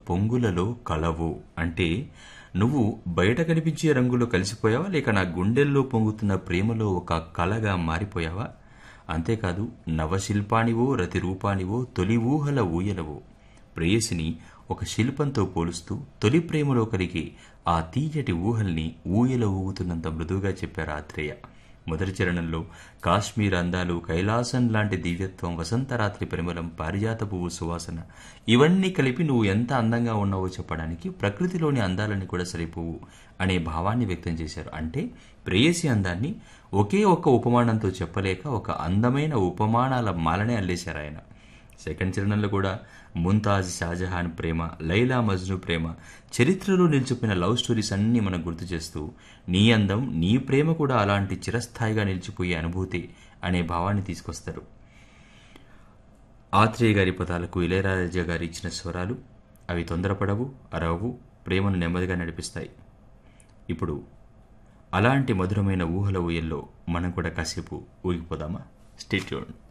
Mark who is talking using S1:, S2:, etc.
S1: పొంగులలో కలవు అంటే నువ్వు బయట కనిపించే రంగులో కలిసిపోయావా లేక నా గుండెల్లో పొంగుతున్న ప్రేమలో ఒక కలగా మారిపోయావా అంతేకాదు నవశిల్పానివో రతి రూపానివో తొలి ఊహల ఊయలవో ప్రేయసిని ఒక శిల్పంతో పోలుస్తూ తొలి ప్రేమలో కలిగే ఆ తీయటి ఊహల్ని ఊయల ఊగుతున్నంత మృదువుగా చెప్పారు ఆత్రేయ మొదటి చరణంలో కాశ్మీర్ అందాలు కైలాసం లాంటి దివ్యత్వం వసంతరాత్రి పరిమళం పారిజాత పువ్వు సువాసన ఇవన్నీ కలిపి నువ్వు ఎంత అందంగా ఉన్నావో చెప్పడానికి ప్రకృతిలోని అందాలని కూడా సరిపోవు అనే భావాన్ని వ్యక్తం చేశారు అంటే ప్రేయసి అందాన్ని ఒకే ఒక్క ఉపమానంతో చెప్పలేక ఒక అందమైన ఉపమానాల మాలనే అల్లేశారు ఆయన సెకండ్ చరణంలో కూడా ముంతాజ్ షాజహాన్ ప్రేమ లైలా మజ్ను ప్రేమ చరిత్రలో నిలిచిపోయిన లవ్ స్టోరీస్ అన్నీ మనకు గుర్తు చేస్తూ నీ అందం నీ ప్రేమ కూడా అలాంటి చిరస్థాయిగా నిలిచిపోయే అనుభూతి అనే భావాన్ని తీసుకొస్తారు ఆత్రేయ గారి పదాలకు ఇళయరాజా గారు ఇచ్చిన స్వరాలు అవి తొందరపడవు అరవవు ప్రేమను నెమ్మదిగా నడిపిస్తాయి ఇప్పుడు అలాంటి మధురమైన ఊహల ఊయల్లో మనం కూడా కాసేపు ఊగిపోదామా స్టేట్యూన్